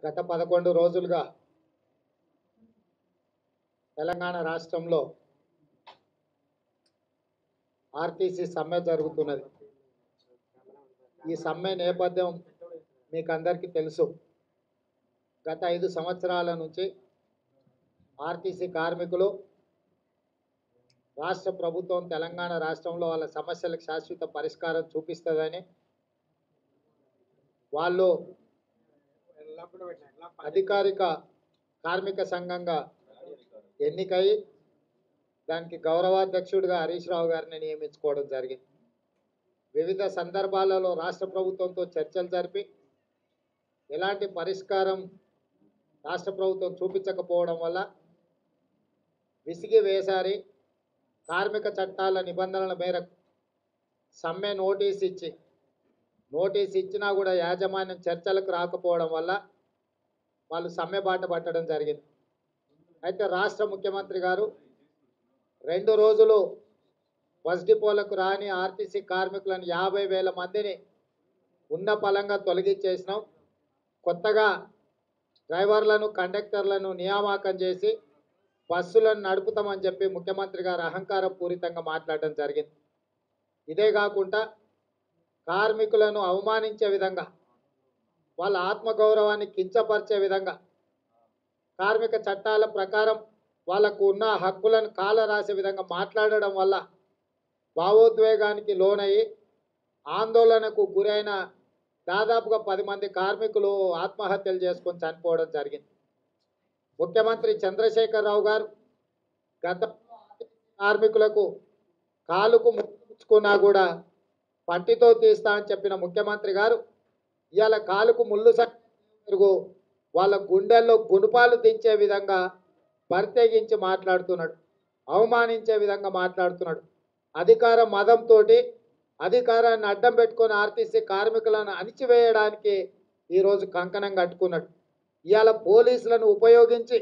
గత పదకొండు రోజులుగా తెలంగాణ రాష్ట్రంలో ఆర్టీసీ సమ్మె జరుగుతున్నది ఈ సమ్మె నేపథ్యం మీకు అందరికీ తెలుసు గత ఐదు సంవత్సరాల నుంచి ఆర్టీసీ కార్మికులు రాష్ట్ర ప్రభుత్వం తెలంగాణ రాష్ట్రంలో వాళ్ళ సమస్యలకు శాశ్వత పరిష్కారం చూపిస్తుందని వాళ్ళు అధికారిక కార్మిక సంఘంగా ఎన్నికై దానికి గౌరవాధ్యక్షుడిగా హరీష్ రావు గారిని నియమించుకోవడం జరిగింది వివిధ సందర్భాలలో రాష్ట్ర ప్రభుత్వంతో చర్చలు జరిపి ఎలాంటి పరిష్కారం రాష్ట్ర ప్రభుత్వం చూపించకపోవడం వల్ల విసిగి వేసారి కార్మిక చట్టాల నిబంధనల మేరకు సమ్మె నోటీస్ ఇచ్చి నోటీస్ ఇచ్చినా కూడా యాజమాన్యం చర్చలకు రాకపోవడం వల్ల వాళ్ళు సమ్మె బాట పట్టడం జరిగింది అయితే రాష్ట్ర ముఖ్యమంత్రి గారు రెండు రోజులు బస్ డిపోలకు రాని ఆర్టీసీ కార్మికులను యాభై వేల మందిని ఉన్న పలంగా తొలగించేసినాం కొత్తగా డ్రైవర్లను కండక్టర్లను నియామకం చేసి బస్సులను నడుపుతామని చెప్పి ముఖ్యమంత్రి గారు అహంకార పూరితంగా మాట్లాడడం జరిగింది ఇదే కాకుండా కార్మికులను అవమానించే విధంగా వాళ్ళ ఆత్మగౌరవాన్ని కించపరిచే విధంగా కార్మిక చట్టాల ప్రకారం వాళ్ళకు ఉన్న హక్కులను కాల రాసే విధంగా మాట్లాడడం వల్ల భావోద్వేగానికి లోనయ్యి ఆందోళనకు గురైన దాదాపుగా పది మంది కార్మికులు ఆత్మహత్యలు చేసుకొని చనిపోవడం జరిగింది ముఖ్యమంత్రి చంద్రశేఖరరావు గారు గత కార్మికులకు కాలుకు ముచ్చుకున్నా కూడా పంటితో తీస్తా అని చెప్పిన ముఖ్యమంత్రి గారు ఇవాళ కాలుకు ముళ్ళు సరుగు వాళ్ళ గుండెల్లో గుణపాలు దించే విధంగా బర్తెగించి మాట్లాడుతున్నాడు అవమానించే విధంగా మాట్లాడుతున్నాడు అధికార మదంతో అధికారాన్ని అడ్డం పెట్టుకొని ఆర్టీసీ కార్మికులను అణిచివేయడానికి ఈరోజు కంకణం కట్టుకున్నాడు ఇవాళ పోలీసులను ఉపయోగించి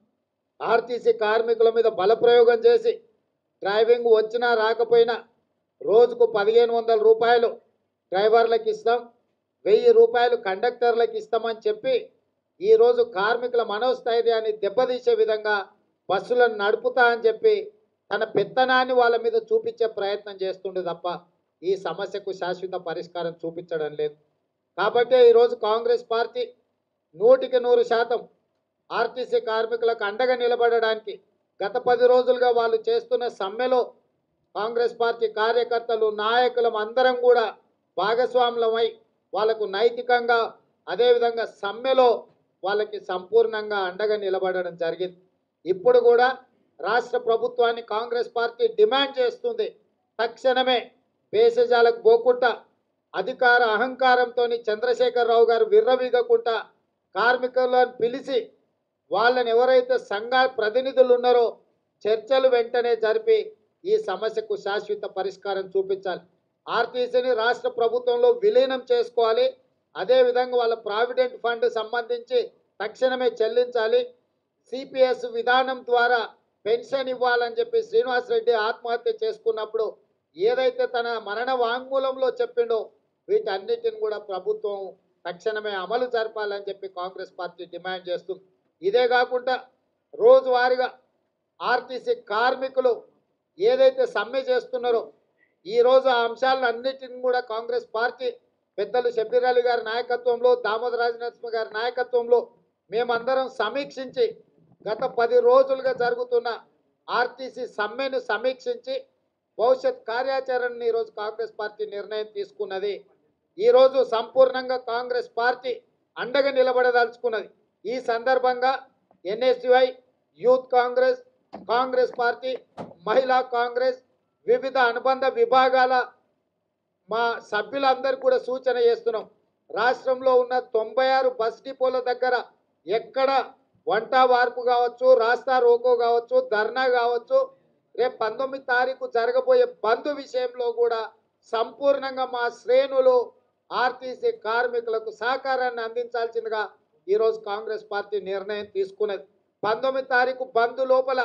ఆర్టీసీ కార్మికుల మీద బలప్రయోగం చేసి డ్రైవింగ్ వచ్చినా రాకపోయినా రోజుకు పదిహేను వందల రూపాయలు డ్రైవర్లకు ఇస్తాం వెయ్యి రూపాయలు కండక్టర్లకు ఇస్తామని చెప్పి ఈరోజు కార్మికుల మనోస్థైర్యాన్ని దెబ్బతీసే విధంగా బస్సులను నడుపుతా అని చెప్పి తన పెత్తనాన్ని వాళ్ళ మీద చూపించే ప్రయత్నం చేస్తుండే తప్ప ఈ సమస్యకు శాశ్వత పరిష్కారం చూపించడం లేదు కాబట్టి ఈరోజు కాంగ్రెస్ పార్టీ నూటికి నూరు శాతం ఆర్టీసీ కార్మికులకు అండగా నిలబడడానికి గత పది రోజులుగా వాళ్ళు చేస్తున్న సమ్మెలో కాంగ్రెస్ పార్టీ కార్యకర్తలు నాయకులం అందరం కూడా భాగస్వాములమై వాళ్ళకు నైతికంగా అదేవిధంగా సమ్మెలో వాళ్ళకి సంపూర్ణంగా అండగా నిలబడడం జరిగింది ఇప్పుడు కూడా రాష్ట్ర ప్రభుత్వాన్ని కాంగ్రెస్ పార్టీ డిమాండ్ చేస్తుంది తక్షణమే పేసజాలకు పోకుండా అధికార అహంకారంతో చంద్రశేఖరరావు గారు విర్రవీగకుండా కార్మికులను పిలిచి వాళ్ళని ఎవరైతే సంఘ ప్రతినిధులు ఉన్నారో చర్చలు వెంటనే జరిపి ఈ సమస్యకు శాశ్వత పరిష్కారం చూపించాలి ఆర్టీసీని రాష్ట్ర ప్రభుత్వంలో విలీనం చేసుకోవాలి అదేవిధంగా వాళ్ళ ప్రావిడెంట్ ఫండ్ సంబంధించి తక్షణమే చెల్లించాలి సిపిఎస్ విధానం ద్వారా పెన్షన్ ఇవ్వాలని చెప్పి శ్రీనివాస్ రెడ్డి ఆత్మహత్య చేసుకున్నప్పుడు ఏదైతే తన మరణ వాంగ్మూలంలో చెప్పిండో వీటన్నిటిని కూడా ప్రభుత్వం తక్షణమే అమలు జరపాలని చెప్పి కాంగ్రెస్ పార్టీ డిమాండ్ చేస్తుంది ఇదే కాకుండా రోజువారీగా ఆర్టీసీ కార్మికులు ఏదైతే సమ్మె చేస్తున్నారో ఈరోజు ఆ అంశాలను అన్నిటిని కూడా కాంగ్రెస్ పార్టీ పెద్దలు షబీర్ అలీ గారి నాయకత్వంలో దామోదర రాజనరసింహ గారి నాయకత్వంలో మేమందరం సమీక్షించి గత పది రోజులుగా జరుగుతున్న ఆర్టీసీ సమ్మెను సమీక్షించి భవిష్యత్ కార్యాచరణని ఈరోజు కాంగ్రెస్ పార్టీ నిర్ణయం తీసుకున్నది ఈరోజు సంపూర్ణంగా కాంగ్రెస్ పార్టీ అండగా నిలబడదలుచుకున్నది ఈ సందర్భంగా NSUI youth Congress Congress party మహిళా కాంగ్రెస్ వివిధ అనుబంధ విభాగాల మా సభ్యులందరూ కూడా సూచన చేస్తున్నాం రాష్ట్రంలో ఉన్న తొంభై ఆరు బస్ డిపోల దగ్గర ఎక్కడ వంట వార్పు కావచ్చు రాస్తా రోకో కావచ్చు ధర్నా కావచ్చు రేపు పంతొమ్మిది తారీఖు జరగబోయే బంద్ విషయంలో కూడా సంపూర్ణంగా మా శ్రేణులు ఆర్టీసీ కార్మికులకు సహకారాన్ని అందించాల్సిందిగా ఈరోజు కాంగ్రెస్ పార్టీ నిర్ణయం తీసుకున్నది పంతొమ్మిది తారీఖు బంద్ లోపల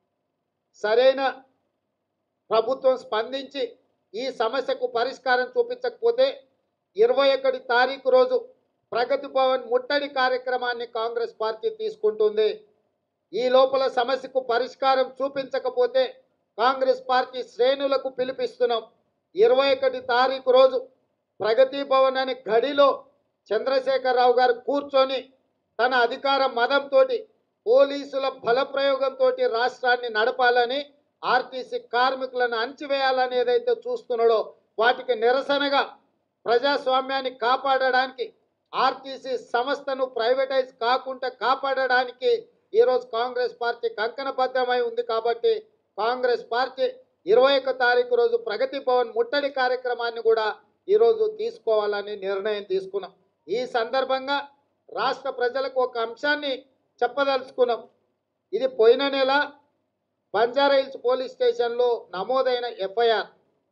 సరైన ప్రభుత్వం స్పందించి ఈ సమస్యకు పరిష్కారం చూపించకపోతే ఇరవై ఒకటి తారీఖు రోజు ప్రగతి భవన్ ముట్టడి కార్యక్రమాన్ని కాంగ్రెస్ పార్టీ తీసుకుంటుంది ఈ లోపల సమస్యకు పరిష్కారం చూపించకపోతే కాంగ్రెస్ పార్టీ శ్రేణులకు పిలిపిస్తున్నాం ఇరవై ఒకటి తారీఖు రోజు ప్రగతి భవన్ అనే గడిలో చంద్రశేఖరరావు గారు కూర్చొని తన అధికార మదంతో పోలీసుల బలప్రయోగంతో రాష్ట్రాన్ని నడపాలని ఆర్టీసీ కార్మికులను అణచివేయాలని ఏదైతే చూస్తున్నాడో వాటికి నిరసనగా ప్రజాస్వామ్యాన్ని కాపాడడానికి ఆర్టీసీ సంస్థను ప్రైవేటైజ్ కాకుండా కాపాడడానికి ఈరోజు కాంగ్రెస్ పార్టీ కంకణబద్ధమై ఉంది కాబట్టి కాంగ్రెస్ పార్టీ ఇరవై ఒక్క తారీఖు రోజు ప్రగతి భవన్ ముట్టడి కార్యక్రమాన్ని కూడా ఈరోజు తీసుకోవాలని నిర్ణయం తీసుకున్నాం ఈ సందర్భంగా రాష్ట్ర ప్రజలకు ఒక అంశాన్ని చెప్పదలుచుకున్నాం ఇది పోయిన నెల బంజారా హిల్స్ పోలీస్ స్టేషన్లో నమోదైన ఎఫ్ఐఆర్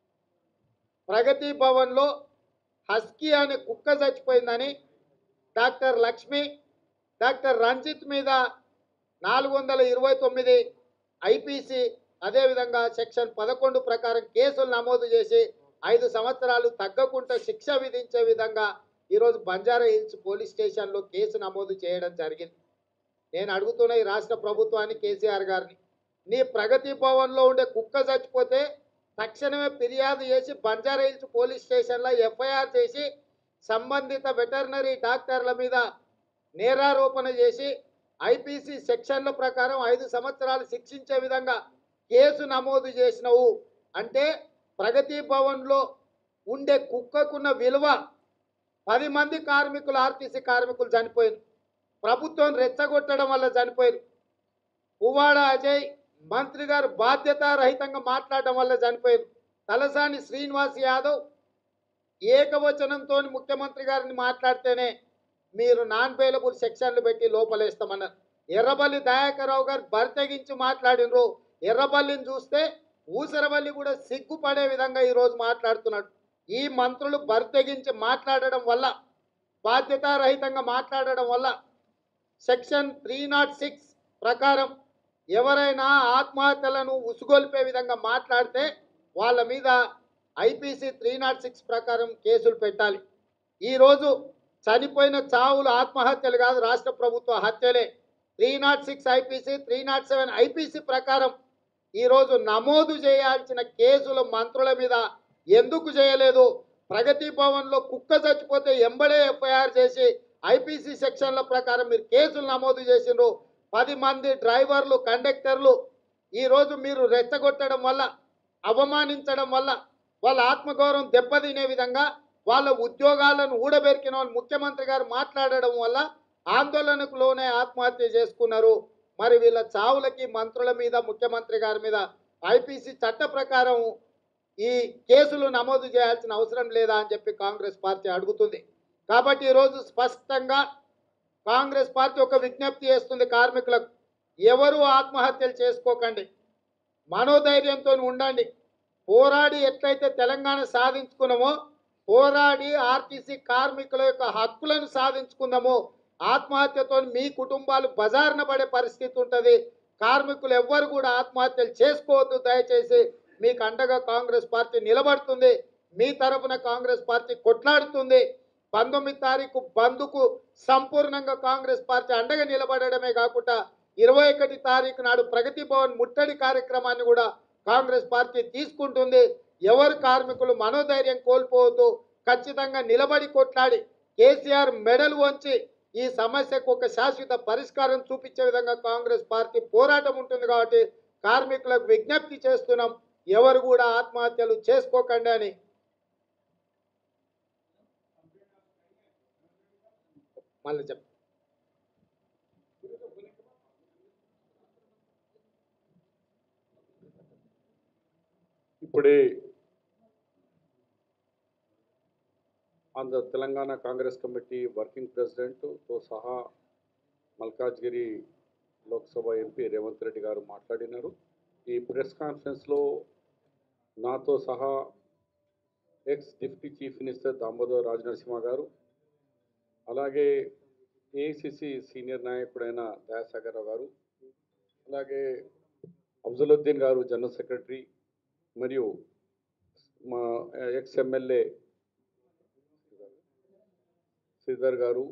ప్రగతి భవన్లో హస్కీ అనే కుక్క చచ్చిపోయిందని డాక్టర్ లక్ష్మి డాక్టర్ రంజిత్ మీద నాలుగు వందల ఇరవై తొమ్మిది ఐపీసీ అదేవిధంగా సెక్షన్ పదకొండు ప్రకారం కేసులు నమోదు చేసి ఐదు సంవత్సరాలు తగ్గకుండా శిక్ష విధించే విధంగా ఈరోజు బంజారా హిల్స్ పోలీస్ స్టేషన్లో కేసు నమోదు చేయడం జరిగింది నేను అడుగుతున్న ఈ రాష్ట్ర ప్రభుత్వాన్ని కేసీఆర్ గారిని నీ ప్రగతి భవన్లో ఉండే కుక్క చచ్చిపోతే తక్షణమే ఫిర్యాదు చేసి బంజారా హిల్స్ పోలీస్ స్టేషన్లో ఎఫ్ఐఆర్ చేసి సంబంధిత వెటర్నరీ డాక్టర్ల మీద నేరారోపణ చేసి ఐపీసీ సెక్షన్ల ప్రకారం ఐదు సంవత్సరాలు శిక్షించే విధంగా కేసు నమోదు చేసినవు అంటే ప్రగతి భవన్లో ఉండే కుక్కకున్న విలువ పది మంది కార్మికులు ఆర్టీసీ కార్మికులు చనిపోయారు ప్రభుత్వం రెచ్చగొట్టడం వల్ల చనిపోయారు పువ్వాడ అజయ్ మంత్రి గారు బాధ్యతారహితంగా మాట్లాడడం వల్ల చనిపోయారు తలసాని శ్రీనివాస్ యాదవ్ ఏకవచనంతో ముఖ్యమంత్రి గారిని మాట్లాడితేనే మీరు నాన్ బెయిలబుల్ సెక్షన్లు పెట్టి లోపలేస్తామన్నారు ఎర్రబల్లి దయాకర్రావు గారు బరితెగించి మాట్లాడినరు ఎర్రబల్లిని చూస్తే ఊసరబల్లి కూడా సిగ్గుపడే విధంగా ఈరోజు మాట్లాడుతున్నాడు ఈ మంత్రులు బరితెగించి మాట్లాడడం వల్ల బాధ్యతారహితంగా మాట్లాడడం వల్ల సెక్షన్ త్రీ నాట్ సిక్స్ ప్రకారం ఎవరైనా ఆత్మహత్యలను ఉసుగొల్పే విధంగా మాట్లాడితే వాళ్ళ మీద ఐపీసీ త్రీ నాట్ సిక్స్ ప్రకారం కేసులు పెట్టాలి ఈరోజు చనిపోయిన చావులు ఆత్మహత్యలు కాదు రాష్ట్ర ప్రభుత్వ హత్యలే three nought six IPC three nought seven IPC ప్రకారం ఈరోజు నమోదు చేయాల్సిన కేసులు మంత్రుల మీద ఎందుకు చేయలేదు ప్రగతి భవన్లో కుక్క చచ్చిపోతే ఎంబడే ఎఫ్ఐఆర్ చేసి ఐపీసీ సెక్షన్ల ప్రకారం మీరు కేసులు నమోదు చేసిండ్రు పది మంది డ్రైవర్లు కండక్టర్లు ఈరోజు మీరు రెచ్చగొట్టడం వల్ల అవమానించడం వల్ల వాళ్ళ ఆత్మగౌరవం దెబ్బతినే విధంగా వాళ్ళ ఉద్యోగాలను ఊడబెరికిన వాళ్ళు ముఖ్యమంత్రి గారు మాట్లాడడం వల్ల ఆందోళనకు లోనే ఆత్మహత్య చేసుకున్నారు మరి వీళ్ళ చావులకి మంత్రుల మీద ముఖ్యమంత్రి గారి మీద ఐపీసీ చట్ట ప్రకారం ఈ కేసులు నమోదు చేయాల్సిన అవసరం లేదా అని చెప్పి కాంగ్రెస్ పార్టీ అడుగుతుంది కాబట్టి ఈరోజు స్పష్టంగా కాంగ్రెస్ పార్టీ ఒక విజ్ఞప్తి చేస్తుంది కార్మికులకు ఎవరు ఆత్మహత్యలు చేసుకోకండి మనోధైర్యంతో ఉండండి పోరాడి ఎట్లయితే తెలంగాణ సాధించుకున్నామో పోరాడి ఆర్టీసీ కార్మికుల యొక్క హక్కులను సాధించుకుందామో ఆత్మహత్యతో మీ కుటుంబాలు బజారున పడే పరిస్థితి ఉంటుంది కార్మికులు ఎవ్వరు కూడా ఆత్మహత్యలు చేసుకోవద్దు దయచేసి మీకు అండగా కాంగ్రెస్ పార్టీ నిలబడుతుంది మీ తరపున కాంగ్రెస్ పార్టీ కొట్లాడుతుంది పంతొమ్మిది తారీఖు బంద్కు సంపూర్ణంగా కాంగ్రెస్ పార్టీ అండగా నిలబడడమే కాకుండా ఇరవై ఒకటి తారీఖు నాడు ప్రగతి భవన్ ముట్టడి కార్యక్రమాన్ని కూడా కాంగ్రెస్ పార్టీ తీసుకుంటుంది ఎవరు కార్మికులు మనోధైర్యం కోల్పోవద్దు ఖచ్చితంగా నిలబడి కొట్లాడి కేసీఆర్ మెడలు వంచి ఈ సమస్యకు ఒక శాశ్వత పరిష్కారం చూపించే విధంగా కాంగ్రెస్ పార్టీ పోరాటం ఉంటుంది కాబట్టి కార్మికులకు విజ్ఞప్తి చేస్తున్నాం ఎవరు కూడా ఆత్మహత్యలు చేసుకోకండి అని మళ్ళీ చెప్ ఇప్పుడే ఆంధ్ర తెలంగాణ కాంగ్రెస్ కమిటీ వర్కింగ్ ప్రెసిడెంట్తో సహా మల్కాజ్గిరి లోక్సభ ఎంపీ రేవంత్ రెడ్డి గారు మాట్లాడినారు ఈ ప్రెస్ కాన్ఫరెన్స్లో నాతో సహా ex deputy chief minister Damodar Rajanarasimha గారు అలాగే ఏఐసిసి సీనియర్ నాయకుడైన దయాసాగర్ రావు గారు అలాగే అఫ్జలుద్దీన్ గారు జనరల్ సెక్రటరీ మరియు మా ఎక్స్ ఎమ్మెల్యే శ్రీధర్ గారు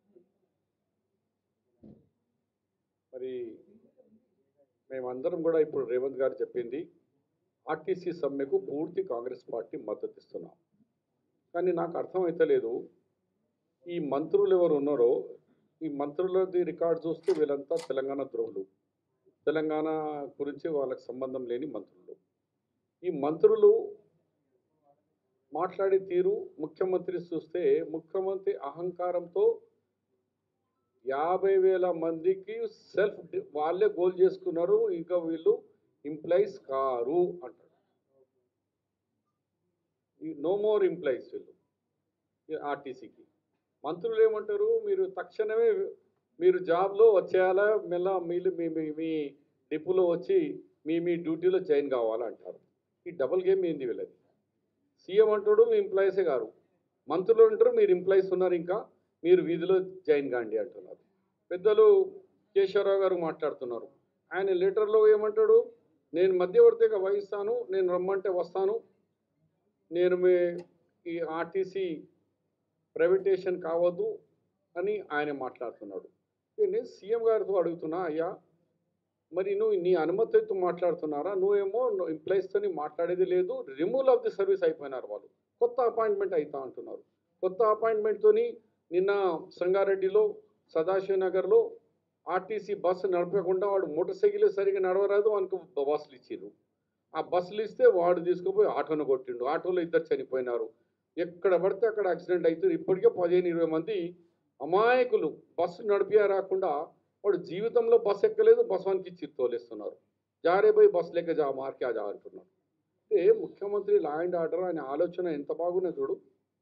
మరి మేమందరం కూడా ఇప్పుడు రేవంత్ గారు చెప్పింది ఆర్టీసీ సమ్మెకు పూర్తి కాంగ్రెస్ పార్టీ మద్దతు ఇస్తున్నాం కానీ నాకు అర్థమైతలేదు ఈ మంత్రులు ఎవరు ఉన్నారో ఈ మంత్రులది రికార్డ్ చూస్తే వీళ్ళంతా తెలంగాణ ద్రోహులు తెలంగాణ గురించి వాళ్ళకి సంబంధం లేని మంత్రులు ఈ మంత్రులు మాట్లాడే తీరు ముఖ్యమంత్రి చూస్తే ముఖ్యమంత్రి అహంకారంతో యాభై వేల మందికి సెల్ఫ్ వాళ్ళే గోల్ చేసుకున్నారు ఇంకా వీళ్ళు ఎంప్లాయీస్ కారు అంటారు నో మోర్ ఎంప్లాయీస్ వీళ్ళు ఆర్టీసీకి మంత్రులు ఏమంటారు మీరు తక్షణమే మీరు జాబ్లో వచ్చేయాలా మెల్ల మీరు మీ మీ మీ డిపోలో వచ్చి మీ మీ డ్యూటీలో జాయిన్ కావాలంటారు ఈ డబుల్ గేమ్ ఏంది వీళ్ళది సీఎం అంటాడు మీ ఎంప్లాయీసే గారు మంత్రులు అంటారు మీరు ఎంప్లాయీస్ ఉన్నారు ఇంకా మీరు వీధిలో జాయిన్ కాండి అంటున్నారు పెద్దలు కేశవరావు గారు మాట్లాడుతున్నారు ఆయన లెటర్లో ఏమంటాడు నేను మధ్యవర్తిగా వహిస్తాను నేను రమ్మంటే వస్తాను నేను మీ ఈ ఆర్టీసీ ప్రైవేటేషన్ కావద్దు అని ఆయన మాట్లాడుతున్నాడు నేను సీఎం గారితో అడుగుతున్నా అయ్యా మరి నువ్వు నీ అనుమతితో మాట్లాడుతున్నారా నువ్వేమో ఎంప్లాయీస్తో మాట్లాడేది లేదు రిమూవల్ ఆఫ్ ది సర్వీస్ అయిపోయినారు వాళ్ళు కొత్త అపాయింట్మెంట్ అవుతా అంటున్నారు కొత్త అపాయింట్మెంట్తోని నిన్న సంగారెడ్డిలో సదాశివ నగర్లో ఆర్టీసీ బస్సు నడపకుండా వాడు మోటార్ సైకిల్ సరిగా నడవరాదు వానికి బస్సులు ఇచ్చిర్రు ఆ బస్సులు ఇస్తే వాడు తీసుకుపోయి ఆటోను కొట్టిండు ఆటోలో ఇద్దరు చనిపోయినారు ఎక్కడ పడితే అక్కడ యాక్సిడెంట్ అవుతుంది ఇప్పటికే పదిహేను ఇరవై మంది అమాయకులు బస్సు నడిపియా రాకుండా వాడు జీవితంలో బస్సు ఎక్కలేదు బస్సు వానికి ఇచ్చి తోలేస్తున్నారు జారే పోయి బస్సు లెక్క జా మార్కే జా అంటున్నారు అంటే ముఖ్యమంత్రి లా అండ్ ఆర్డర్ అనే ఆలోచన ఎంత బాగున్నది చూడు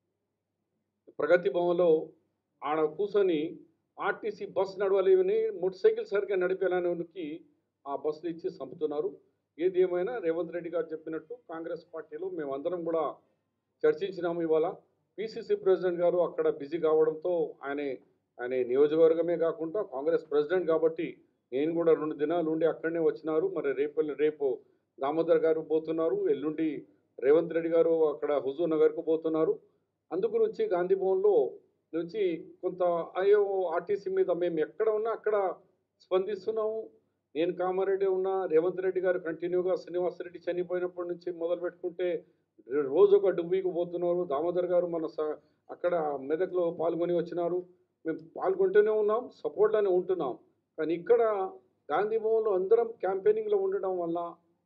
ప్రగతి భవన్లో ఆడ కూర్చొని ఆర్టీసీ బస్ నడవలేవని మోటార్ సైకిల్ సరిగ్గా నడిపేలానికి ఆ బస్సులు ఇచ్చి చంపుతున్నారు ఏది ఏమైనా రేవంత్ రెడ్డి గారు చెప్పినట్టు కాంగ్రెస్ పార్టీలో మేమందరం కూడా చర్చించినాము ఇవాళ పిసిసి ప్రెసిడెంట్ గారు అక్కడ బిజీ కావడంతో ఆయన ఆయన నియోజకవర్గమే కాకుండా కాంగ్రెస్ ప్రెసిడెంట్ కాబట్టి నేను కూడా రెండు దినాలు ఉండి అక్కడనే వచ్చినారు మరి రేపు రేపు దామోదర్ గారు పోతున్నారు ఎల్లుండి రేవంత్ రెడ్డి గారు అక్కడ హుజూర్ నగర్కు పోతున్నారు అందు గురించి గాంధీ భవన్లో నుంచి కొంత అయ్యో ఆర్టీసీ మీద మేము ఎక్కడ ఉన్నా అక్కడ స్పందిస్తున్నాము నేను కామారెడ్డి ఉన్నా రేవంత్ రెడ్డి గారు కంటిన్యూగా శ్రీనివాసరెడ్డి చనిపోయినప్పటి నుంచి మొదలు పెట్టుకుంటే రోజు ఒక డుబ్బీకి పోతున్నారు దామోదర్ గారు మన స- అక్కడ మెదక్లో పాల్గొని వచ్చినారు మేము పాల్గొంటూనే ఉన్నాం సపోర్ట్లోనే ఉంటున్నాం కానీ ఇక్కడ గాంధీ భవన్లో అందరం క్యాంపెయినింగ్లో ఉండడం వల్ల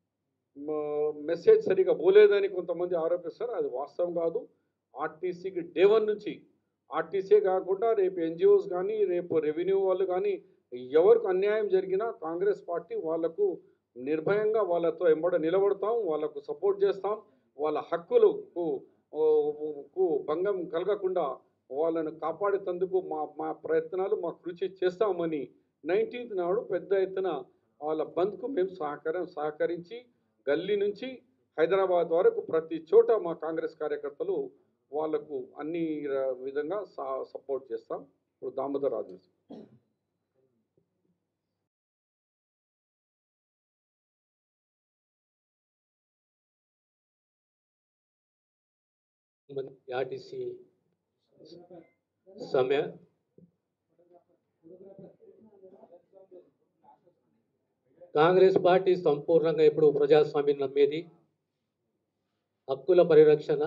మ- మెసేజ్ సరిగా పోలేదని కొంతమంది ఆరోపిస్తారు అది వాస్తవం కాదు ఆర్టీసీకి డే వన్ నుంచి ఆర్టీసీ కాకుండా రేపు ఎన్జిఓస్ కానీ రేపు రెవెన్యూ వాళ్ళు కానీ ఎవరికి అన్యాయం జరిగినా కాంగ్రెస్ పార్టీ వాళ్లకు నిర్భయంగా వాళ్ళతో ఎంబడ నిలబడతాం వాళ్ళకు సపోర్ట్ చేస్తాం వాళ్ళ హక్కులకు ఓ- కు భంగం కలగకుండా వాళ్ళను కాపాడేందుకు మా మా ప్రయత్నాలు మా కృషి చేస్తామని నైన్టీన్త్ నాడు పెద్ద ఎత్తున వాళ్ళ బంద్కు మేము సహకారం సహకరించి గల్లీ నుంచి హైదరాబాద్ వరకు ప్రతి చోట మా కాంగ్రెస్ కార్యకర్తలు వాళ్లకు అన్ని ర- విధంగా స- సపోర్ట్ చేస్తాం ఇప్పుడు దామోదర్ రాజు మన ఆర్టీసీ సమ్మె కాంగ్రెస్ పార్టీ సంపూర్ణంగా ఇప్పుడు ప్రజాస్వామ్యం నమ్మేది హక్కుల పరిరక్షణ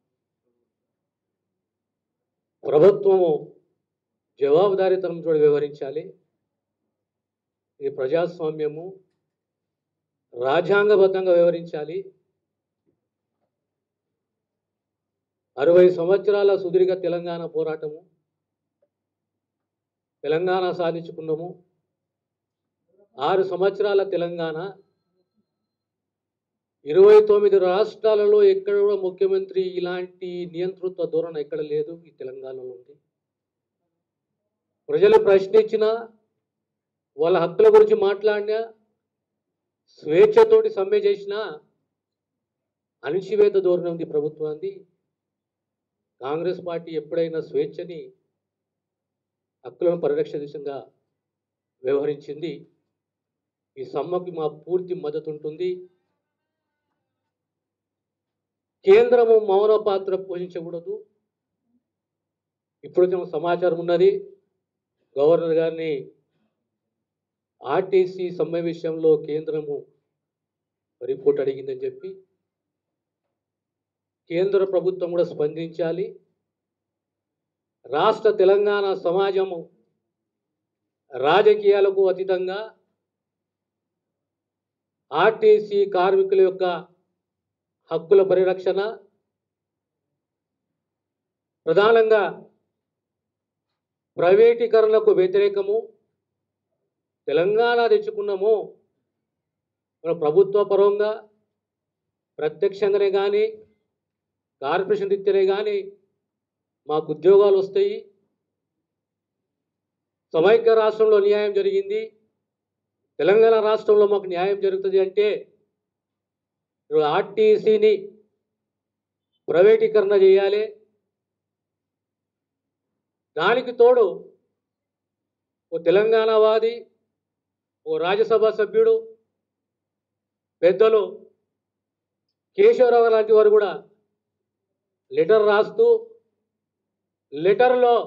ప్రభుత్వము జవాబుదారీతనంతో వ్యవహరించాలి ఇది ప్రజాస్వామ్యము రాజ్యాంగబద్ధంగా వ్యవహరించాలి అరవై సంవత్సరాల సుదీర్ఘ తెలంగాణ పోరాటము తెలంగాణ సాధించుకున్నాము ఆరు సంవత్సరాల తెలంగాణ ఇరవై తొమ్మిది రాష్ట్రాలలో ఎక్కడ కూడా ముఖ్యమంత్రి ఇలాంటి నియంతృత్వ ధోరణి ఎక్కడ లేదు ఈ తెలంగాణలో ఉంది ప్రజలు ప్రశ్నించినా వాళ్ళ హక్కుల గురించి మాట్లాడినా స్వేచ్ఛతోటి సమ్మె చేసినా అణిచివేత ధోరణి ఉంది ప్రభుత్వాన్ని కాంగ్రెస్ పార్టీ ఎప్పుడైనా స్వేచ్ఛని హక్కులను పరిరక్షణ దిశగా వ్యవహరించింది ఈ సమ్మకి మా పూర్తి మద్దతు ఉంటుంది కేంద్రము మౌన పాత్ర పోషించకూడదు ఇప్పుడు వచ్చిన సమాచారం ఉన్నది గవర్నర్ గారిని ఆర్టీసీ సమ్మె విషయంలో కేంద్రము రిపోర్ట్ అడిగిందని చెప్పి కేంద్ర ప్రభుత్వం కూడా స్పందించాలి రాష్ట్ర తెలంగాణ సమాజము రాజకీయాలకు అతీతంగా ఆర్టీసీ కార్మికుల యొక్క హక్కుల పరిరక్షణ ప్రధానంగా ప్రైవేటీకరణకు వ్యతిరేకము తెలంగాణ తెచ్చుకున్నాము మన ప్రభుత్వ పరంగా ప్రత్యక్షంగానే కానీ కార్పొరేషన్ రీత్యానే కానీ మాకు ఉద్యోగాలు వస్తాయి సమైక్య రాష్ట్రంలో న్యాయం జరిగింది తెలంగాణ రాష్ట్రంలో మాకు న్యాయం జరుగుతుంది అంటే ఇప్పుడు ఆర్టీసీని ప్రైవేటీకరణ చేయాలి దానికి తోడు ఓ తెలంగాణవాది ఓ రాజ్యసభ సభ్యుడు పెద్దలు కేశవరావు లాంటి వారు కూడా లెటర్ రాస్తూ లెటర్లో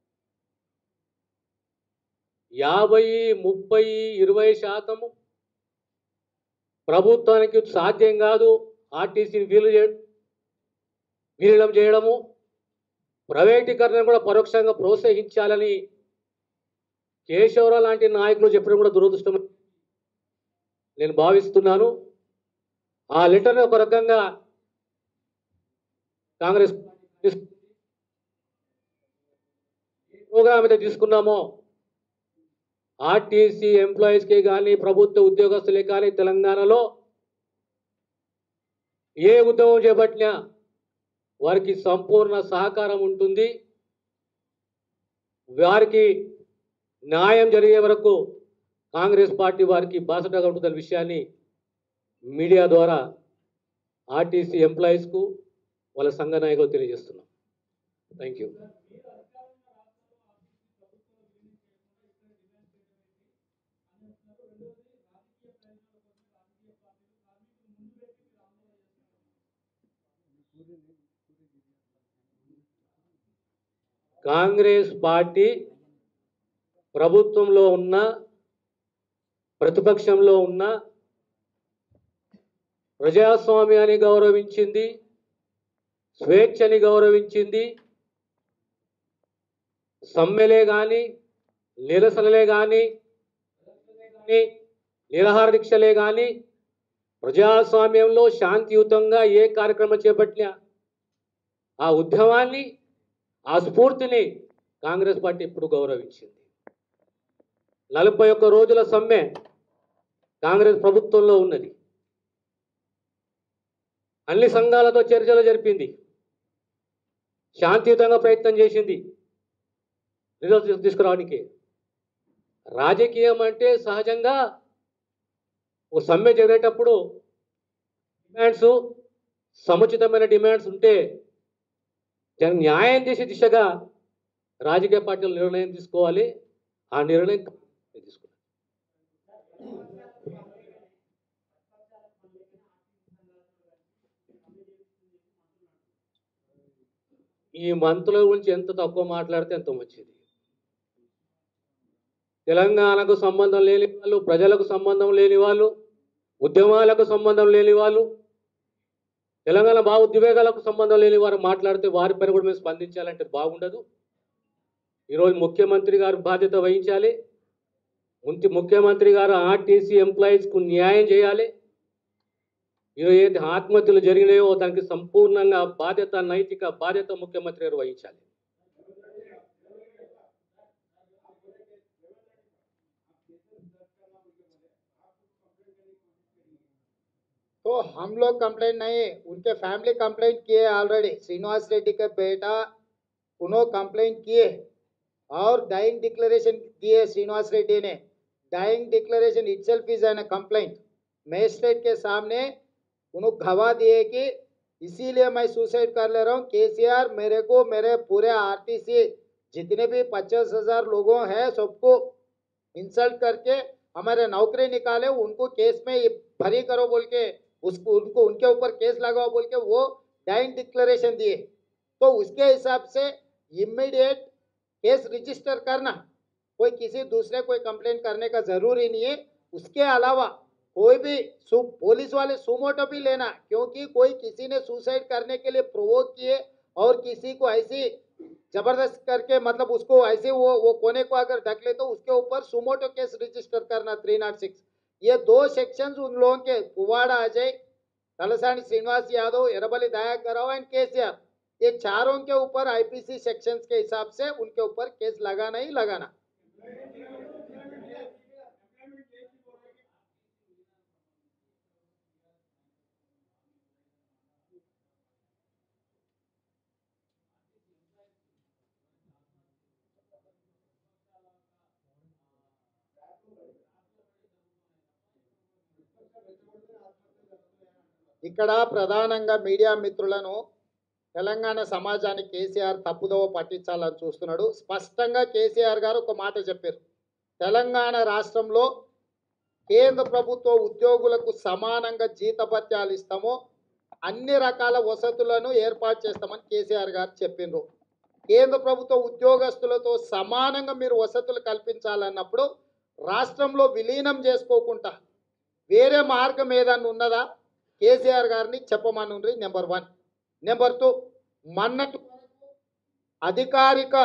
యాభై ముప్పై ఇరవై శాతము ప్రభుత్వానికి సాధ్యం కాదు ఆర్టీసీని వీలు చే విలీనం చేయడము ప్రైవేటీకరణ కూడా పరోక్షంగా ప్రోత్సహించాలని కేశవరావు లాంటి నాయకులు చెప్పడం కూడా దురదృష్టం నేను భావిస్తున్నాను ఆ లెటర్ని ఒక రకంగా కాంగ్రెస్ తీసు- ఏ ప్రోగ్రామ్ అయితే తీసుకున్నామో ఆర్టీసీ ఎంప్లాయీస్కి కానీ ప్రభుత్వ ఉద్యోగస్తులే కానీ తెలంగాణలో ఏ ఉద్యమం చేపట్టినా వారికి సంపూర్ణ సహకారం ఉంటుంది వారికి న్యాయం జరిగే వరకు కాంగ్రెస్ పార్టీ వారికి బాసటగా ఉంటుందనే విషయాన్ని మీడియా ద్వారా ఆర్టీసీ ఎంప్లాయీస్కు వాళ్ళ సంఘ నాయకులు తెలియజేస్తున్నాం థ్యాంక్ యూ కాంగ్రెస్ పార్టీ ప్రభుత్వంలో ఉన్న ప్రతిపక్షంలో ఉన్న ప్రజాస్వామ్యాన్ని గౌరవించింది స్వేచ్ఛని గౌరవించింది సమ్మెలే కానీ నిరసనలే కానీ నిరాహార దీక్షలే కానీ ప్రజాస్వామ్యంలో శాంతియుతంగా ఏ కార్యక్రమం చేపట్టినా ఆ ఉద్యమాన్ని ఆ స్ఫూర్తిని కాంగ్రెస్ పార్టీ ఇప్పుడు గౌరవించింది నలభై ఒక్క రోజుల సమ్మె కాంగ్రెస్ ప్రభుత్వంలో ఉన్నది అన్ని సంఘాలతో చర్చలు జరిపింది శాంతియుతంగా ప్రయత్నం చేసింది రిజల్ట్స్ తీసుకురావడానికి రాజకీయం అంటే సహజంగా ఒక సమ్మె జరిగేటప్పుడు డిమాండ్స్ సముచితమైన డిమాండ్స్ ఉంటే జన- న్యాయం చేసే దిశగా రాజకీయ పార్టీలు నిర్ణయం తీసుకోవాలి ఆ నిర్ణయం తీసుకోవాలి ఈ మంత్రుల గురించి ఎంత తక్కువ మాట్లాడితే ఎంత మంచిది తెలంగాణకు సంబంధం లేని వాళ్ళు ప్రజలకు సంబంధం లేని వాళ్ళు ఉద్యమాలకు సంబంధం లేని వాళ్ళు తెలంగాణ భావోద్వేగాలకు సంబంధం లేని వారు మాట్లాడితే వారిపైన కూడా మేము స్పందించాలంటే బాగుండదు ఈరోజు ముఖ్యమంత్రి గారు బాధ్యత వహించాలి ముందు ముఖ్యమంత్రి గారు ఆర్టీసీ ఎంప్లాయీస్కు న్యాయం చేయాలి ఈరోజు ఏది ఆత్మహత్యలు జరిగినాయో దానికి సంపూర్ణంగా బాధ్యత నైతిక బాధ్యత ముఖ్యమంత్రి గారు వహించాలి तो हम लोग कंप्लेंट नहीं उनके फैमिली कंप्लेंट किए ऑलरेडी श्रीनिवास रेड्डी का बेटा उन्होंने कंप्लेंट किए और डाइंग डिक्लेरेशन दिए श्रीनिवास रेड्डी ने dying declaration itself is an complaint magistrate के सामने उन्होंने गवाह दिए कि इसीलिए मैं सुसाइड कर ले रहा हूँ केसीआर मेरे को मेरे पूरे आरटीसी जितने भी पचास हजार लोगों हैं सबको इंसल्ट करके हमारे नौकरी निकाले उनको केस में ये भरी करो बोल के उसको उनको उनके ऊपर केस लगाओ बोल के वो डाइंग डिक्लेरेशन दिए तो उसके हिसाब से इमीडिएट केस रजिस्टर करना कोई किसी दूसरे कोई कंप्लेंट करने का जरूरी नहीं है उसके अलावा कोई भी सु पुलिस वाले सुमोटो भी लेना क्योंकि कोई किसी ने सुसाइड करने के लिए प्रोवोक किए और किसी को ऐसी जबरदस्त करके मतलब उसको ऐसे वो वो कोने को अगर ढक ले तो उसके ऊपर सुमोटो केस रजिस्टर करना थ्री नॉट सिक्स ये दो सेक्शंस उन लोगों के पुवाड़ा अजय तलसानी श्रीनिवास यादव एरबली दयाकर राव एंड केसीआर ये चारों के ऊपर आईपीसी सेक्शंस के हिसाब से उनके ऊपर केस लगाना ही लगाना ఇక్కడ ప్రధానంగా మీడియా మిత్రులను తెలంగాణ సమాజాన్ని కేసీఆర్ తప్పుదోవ పట్టించాలని చూస్తున్నాడు స్పష్టంగా కేసీఆర్ గారు ఒక మాట చెప్పారు తెలంగాణ రాష్ట్రంలో కేంద్ర ప్రభుత్వ ఉద్యోగులకు సమానంగా జీతభత్యాలు ఇస్తామో అన్ని రకాల వసతులను ఏర్పాటు చేస్తామని కేసీఆర్ గారు చెప్పిండ్రు కేంద్ర ప్రభుత్వ ఉద్యోగస్తులతో సమానంగా మీరు వసతులు కల్పించాలన్నప్పుడు రాష్ట్రంలో విలీనం చేసుకోకుండా వేరే మార్గం ఏదన్నా ఉన్నదా కేసీఆర్ గారిని చెప్పమనుండ్రి నెంబర్ వన్ నెంబర్ టూ మన్నటి వరకు అధికారిక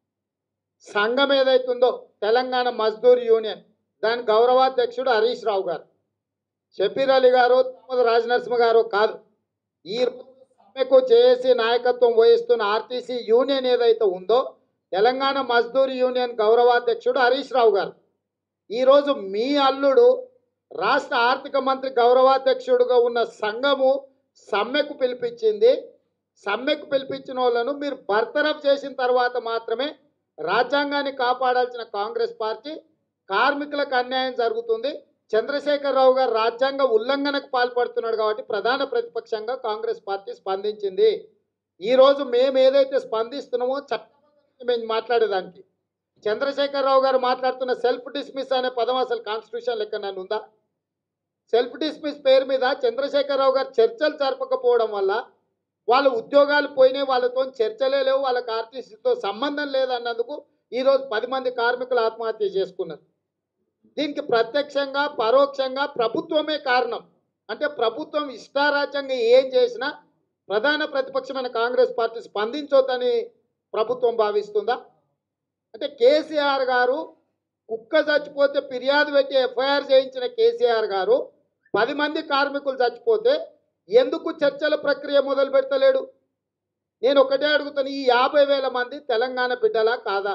సంఘం ఏదైతుందో తెలంగాణ మజ్దూర్ యూనియన్ దాని గౌరవాధ్యక్షుడు హరీష్ రావు గారు షబీర్ అలీ గారు తమ్మదు రాజనరసింహ గారు కాదు ఈ రోజు సమ్మెకు జేఏసీ నాయకత్వం వహిస్తున్న ఆర్టీసీ యూనియన్ ఏదైతే ఉందో తెలంగాణ మజ్దూర్ యూనియన్ గౌరవాధ్యక్షుడు హరీష్ రావు గారు ఈరోజు మీ అల్లుడు రాష్ట్ర ఆర్థిక మంత్రి గౌరవాధ్యక్షుడుగా ఉన్న సంఘము సమ్మెకు పిలిపించింది సమ్మెకు పిలిపించిన వాళ్ళను మీరు బర్తరఫ్ చేసిన తర్వాత మాత్రమే రాజ్యాంగాన్ని కాపాడాల్సిన కాంగ్రెస్ పార్టీ కార్మికులకు అన్యాయం జరుగుతుంది చంద్రశేఖరరావు గారు రాజ్యాంగ ఉల్లంఘనకు పాల్పడుతున్నాడు కాబట్టి ప్రధాన ప్రతిపక్షంగా కాంగ్రెస్ పార్టీ స్పందించింది ఈరోజు మేము ఏదైతే స్పందిస్తున్నామో చట్టబద్ధంగా మేము మాట్లాడేదానికి చంద్రశేఖరరావు గారు మాట్లాడుతున్న సెల్ఫ్ డిస్మిస్ అనే పదం అసలు కాన్స్టిట్యూషన్ లెక్క నన్ను ఉందా సెల్ఫ్ డిస్మిస్ పేరు మీద చంద్రశేఖరరావు గారు చర్చలు జరపకపోవడం వల్ల వాళ్ళ ఉద్యోగాలు పోయినాయి వాళ్ళతో చర్చలే లేవు వాళ్ళకి ఆర్టీసీతో సంబంధం లేదన్నందుకు ఈరోజు పది మంది కార్మికులు ఆత్మహత్య చేసుకున్నారు దీనికి ప్రత్యక్షంగా పరోక్షంగా ప్రభుత్వమే కారణం అంటే ప్రభుత్వం ఇష్టారాజ్యంగా ఏం చేసినా ప్రధాన ప్రతిపక్షమైన కాంగ్రెస్ పార్టీ స్పందించొద్దని ప్రభుత్వం భావిస్తుందా అంటే కేసీఆర్ గారు కుక్క చచ్చిపోతే ఫిర్యాదు పెట్టి ఎఫ్ఐఆర్ చేయించిన కేసీఆర్ గారు పది మంది కార్మికులు చచ్చిపోతే ఎందుకు చర్చల ప్రక్రియ మొదలు పెడతలేడు నేను ఒకటే అడుగుతాను ఈ యాభై వేల మంది తెలంగాణ బిడ్డలా కాదా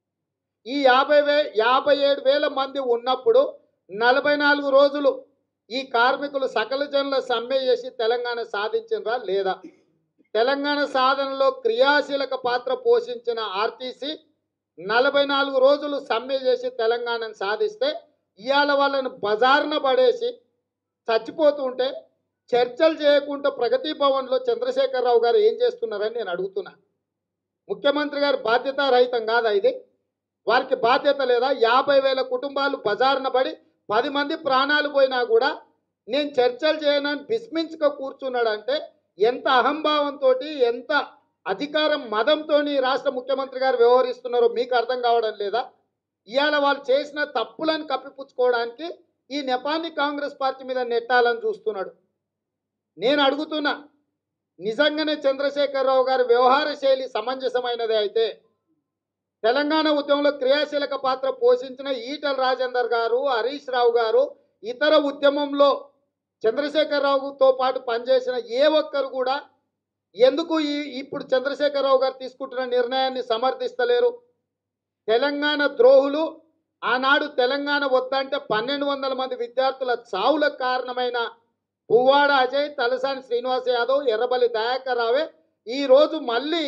ఈ యాభై వే యాభై ఏడు వేల మంది ఉన్నప్పుడు నలభై నాలుగు రోజులు ఈ కార్మికులు సకల జనుల సమ్మె చేసి తెలంగాణ సాధించినరా లేదా తెలంగాణ సాధనలో క్రియాశీలక పాత్ర పోషించిన ఆర్టీసీ నలభై నాలుగు రోజులు సమ్మె చేసి తెలంగాణను సాధిస్తే ఇవాళ వాళ్ళను బజార్న పడేసి చచ్చిపోతుంటే చర్చలు చేయకుండా ప్రగతి భవన్లో చంద్రశేఖరరావు గారు ఏం చేస్తున్నారని నేను అడుగుతున్నా ముఖ్యమంత్రి గారి బాధ్యత రహితం కాదా ఇది వారికి బాధ్యత లేదా యాభై వేల కుటుంబాలు బజారున పడి పది మంది ప్రాణాలు పోయినా కూడా నేను చర్చలు చేయనని విస్మించుక కూర్చున్నాడంటే ఎంత అహంభావంతో ఎంత అధికారం మదంతో రాష్ట్ర ముఖ్యమంత్రి గారు వ్యవహరిస్తున్నారో మీకు అర్థం కావడం లేదా ఇవాళ వాళ్ళు చేసిన తప్పులను కప్పిపుచ్చుకోవడానికి ఈ నెపాన్ని కాంగ్రెస్ పార్టీ మీద నెట్టాలని చూస్తున్నాడు నేను అడుగుతున్నా నిజంగానే చంద్రశేఖరరావు గారి వ్యవహార శైలి సమంజసమైనదే అయితే తెలంగాణ ఉద్యమంలో క్రియాశీలక పాత్ర పోషించిన ఈటల రాజేందర్ గారు హరీష్ రావు గారు ఇతర ఉద్యమంలో చంద్రశేఖరరావుతో పాటు పనిచేసిన ఏ ఒక్కరు కూడా ఎందుకు ఈ ఇప్పుడు చంద్రశేఖరరావు గారు తీసుకుంటున్న నిర్ణయాన్ని సమర్థిస్తలేరు తెలంగాణ ద్రోహులు ఆనాడు తెలంగాణ వద్దంటే పన్నెండు వందల మంది విద్యార్థుల చావులకు కారణమైన పువ్వాడ అజయ్ తలసాని శ్రీనివాస్ యాదవ్ ఎర్రబల్లి దయాకర్ రావే ఈరోజు మళ్ళీ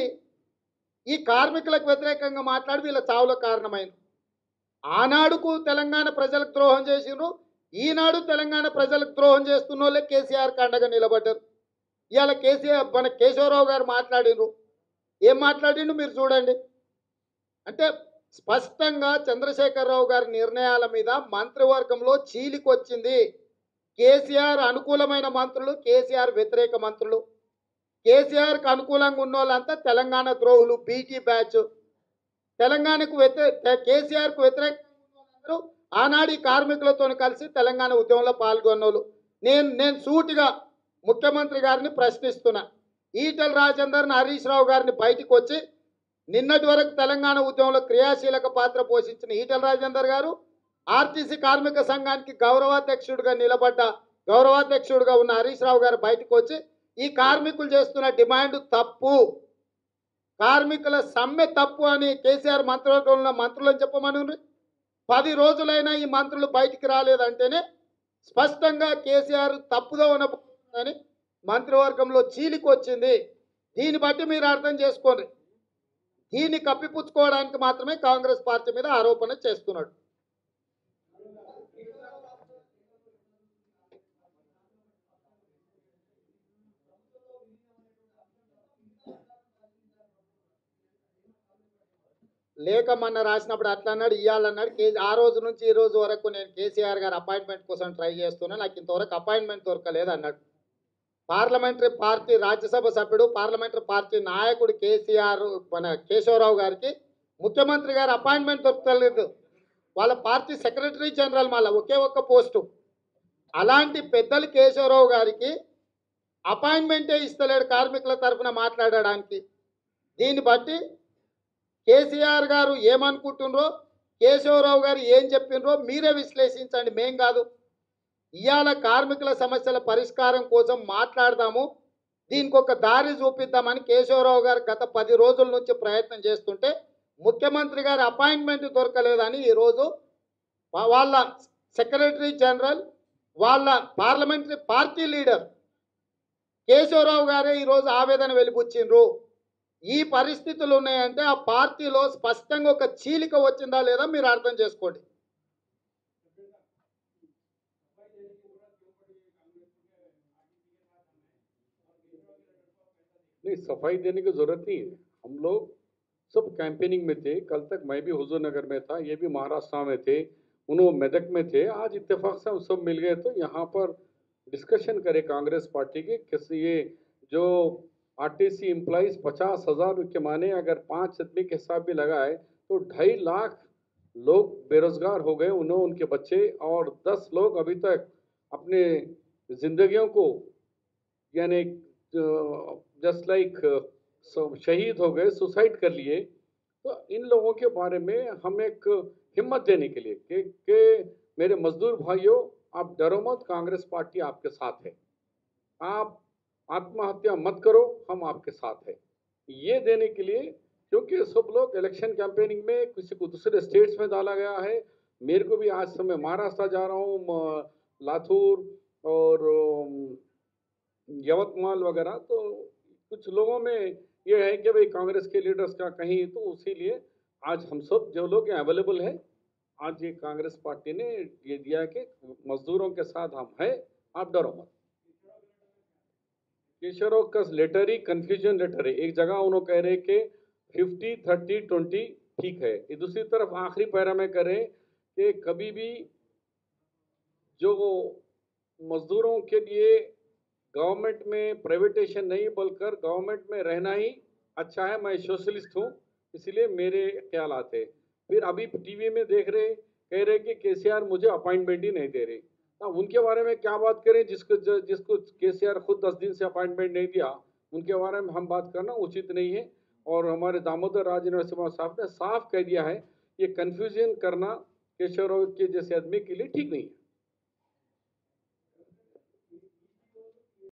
ఈ కార్మికులకు వ్యతిరేకంగా మాట్లాడి వీళ్ళ చావులకు కారణమైంది ఆనాడుకు తెలంగాణ ప్రజలకు ద్రోహం చేసిండ్రు ఈనాడు తెలంగాణ ప్రజలకు ద్రోహం చేస్తున్న వాళ్ళే కేసీఆర్ కండగా నిలబడ్డారు ఇవాళ కేసీఆర్ మన కేశవరావు గారు మాట్లాడిండ్రు ఏం మాట్లాడిండు మీరు చూడండి అంటే స్పష్టంగా చంద్రశేఖరరావు గారి నిర్ణయాల మీద మంత్రివర్గంలో చీలికొచ్చింది కేసీఆర్ అనుకూలమైన మంత్రులు కేసీఆర్ వ్యతిరేక మంత్రులు కేసీఆర్కి అనుకూలంగా ఉన్న వాళ్ళంతా తెలంగాణ ద్రోహులు బీటీ బ్యాచ్ తెలంగాణకు వ్యతిరేక కేసీఆర్కు వ్యతిరేక ఆనాడు ఈ కార్మికులతో కలిసి తెలంగాణ ఉద్యమంలో పాల్గొన్నోళ్ళు నేను నేను సూటిగా ముఖ్యమంత్రి గారిని ప్రశ్నిస్తున్నా ఈటల రాజేందర్ని హరీష్ రావు గారిని బయటికి వచ్చి నిన్నటి వరకు తెలంగాణ ఉద్యమంలో క్రియాశీలక పాత్ర పోషించిన ఈటల రాజేందర్ గారు ఆర్టీసీ కార్మిక సంఘానికి గౌరవాధ్యక్షుడిగా నిలబడ్డ గౌరవాధ్యక్షుడిగా ఉన్న హరీష్ రావు గారు బయటకు వచ్చి ఈ కార్మికులు చేస్తున్న డిమాండ్ తప్పు కార్మికుల సమ్మె తప్పు అని కేసీఆర్ మంత్రివర్గంలో ఉన్న మంత్రులను చెప్పమని పది రోజులైనా ఈ మంత్రులు బయటికి రాలేదంటేనే స్పష్టంగా కేసీఆర్ తప్పుదో ఉన్నని మంత్రివర్గంలో చీలికి వచ్చింది దీన్ని బట్టి మీరు అర్థం చేసుకోండి దీన్ని కప్పిపుచ్చుకోవడానికి మాత్రమే కాంగ్రెస్ పార్టీ మీద ఆరోపణ చేస్తున్నాడు లేఖ మొన్న రాసినప్పుడు అట్లా అన్నాడు ఇవ్వాలన్నాడు కే ఆ రోజు నుంచి ఈ రోజు వరకు నేను కేసీఆర్ గారు అపాయింట్మెంట్ కోసం ట్రై చేస్తున్నా నాకు ఇంతవరకు అపాయింట్మెంట్ దొరకలేదు అన్నాడు పార్లమెంటరీ పార్టీ రాజ్యసభ సభ్యుడు పార్లమెంటరీ పార్టీ నాయకుడు కేసీఆర్ మన కేశవరావు గారికి ముఖ్యమంత్రి గారు అపాయింట్మెంట్ దొరకలేదు వాళ్ళ పార్టీ సెక్రటరీ జనరల్ మళ్ళీ ఒకే ఒక్క పోస్టు అలాంటి పెద్దలు కేశవరావు గారికి అపాయింట్మెంటే ఇస్తలేడు కార్మికుల తరఫున మాట్లాడడానికి దీన్ని బట్టి కేసీఆర్ గారు ఏమనుకుంటుండ్రో కేశవరావు గారు ఏం చెప్పిండ్రో మీరే విశ్లేషించండి మేం కాదు ఇవాళ కార్మికుల సమస్యల పరిష్కారం కోసం మాట్లాడదాము దీనికి ఒక దారి చూపిద్దామని కేశవరావు గారు గత పది రోజుల నుంచి ప్రయత్నం చేస్తుంటే ముఖ్యమంత్రి గారి అపాయింట్మెంట్ దొరకలేదని ఈరోజు వా- వాళ్ళ సెక్రటరీ జనరల్ వాళ్ళ పార్లమెంటరీ పార్టీ లీడర్ కేశవరావు గారే ఈరోజు ఆవేదన వెలిబుచ్చిండ్రు ఈ పరిస్థితులు ఉన్నాయంటే ఆ పార్టీలో స్పష్టంగా ఒక చీలిక వచ్చిందా లేదా మీరు అర్థం చేసుకోండి नहीं सफाई देने की जरूरत नहीं है हम लोग सब कैंपेनिंग में थे कल तक मैं भी हुजूर नगर में था ये भी महाराष्ट्र में थे उन्होंने मेदक में थे आज इत्तेफाक से हम सब मिल गए तो यहाँ पर डिस्कशन करे कांग्रेस पार्टी के किस ये जो आरटीसी एम्प्लॉइज पचास हजार के माने अगर पाँच आदमी के हिसाब भी लगाए तो ढाई लाख लोग बेरोजगार हो गए उन्होंने उनके बच्चे और दस लोग अभी तक अपने जिंदगियों को यानी जस्ट लाइक शहीद हो गए सुसाइड कर लिए तो इन लोगों के बारे में हम एक हिम्मत देने के लिए कि, कि मेरे मजदूर भाइयों आप डरो मत कांग्रेस पार्टी आपके साथ है आप आत्महत्या मत करो हम आपके साथ है ये देने के लिए क्योंकि सब लोग इलेक्शन कैंपेनिंग में किसी को दूसरे स्टेट्स में डाला गया है मेरे को भी आज समय महाराष्ट्र जा रहा हूँ म- लातूर और अम, यवतमाल वगैरह तो कुछ लोगों में ये है कि भाई कांग्रेस के लीडर्स का कहीं तो इसीलिए आज हम सब जो लोग अवेलेबल है आज ये कांग्रेस पार्टी ने ये दिया कि मजदूरों के साथ हम हैं आप डरो मत केशरों का लेटर ही कंफ्यूजन लेटर है एक जगह उन्होंने कह रहे कि फिफ्टी थर्टी ट्वेंटी ठीक है ये दूसरी तरफ आखिरी पैरा में करें कि कभी भी जो मजदूरों के लिए गवर्नमेंट में प्राइवेटेशन नहीं बोलकर गवर्नमेंट में रहना ही अच्छा है मैं सोशलिस्ट हूँ इसलिए मेरे ख्याल आते फिर अभी टीवी में देख रहे कह रहे कि केसीआर मुझे अपॉइंटमेंट ही नहीं दे रहे अब उनके बारे में क्या बात करें जिसको ज- जिसको केसीआर खुद दस दिन से अपॉइंटमेंट नहीं दिया उनके बारे में हम बात करना उचित नहीं है और हमारे दामोदर राज यूनिवर्सिटी साहब ने साफ कह दिया है ये कन्फ्यूजन करना केशव राव के जैसे आदमी के लिए ठीक नहीं है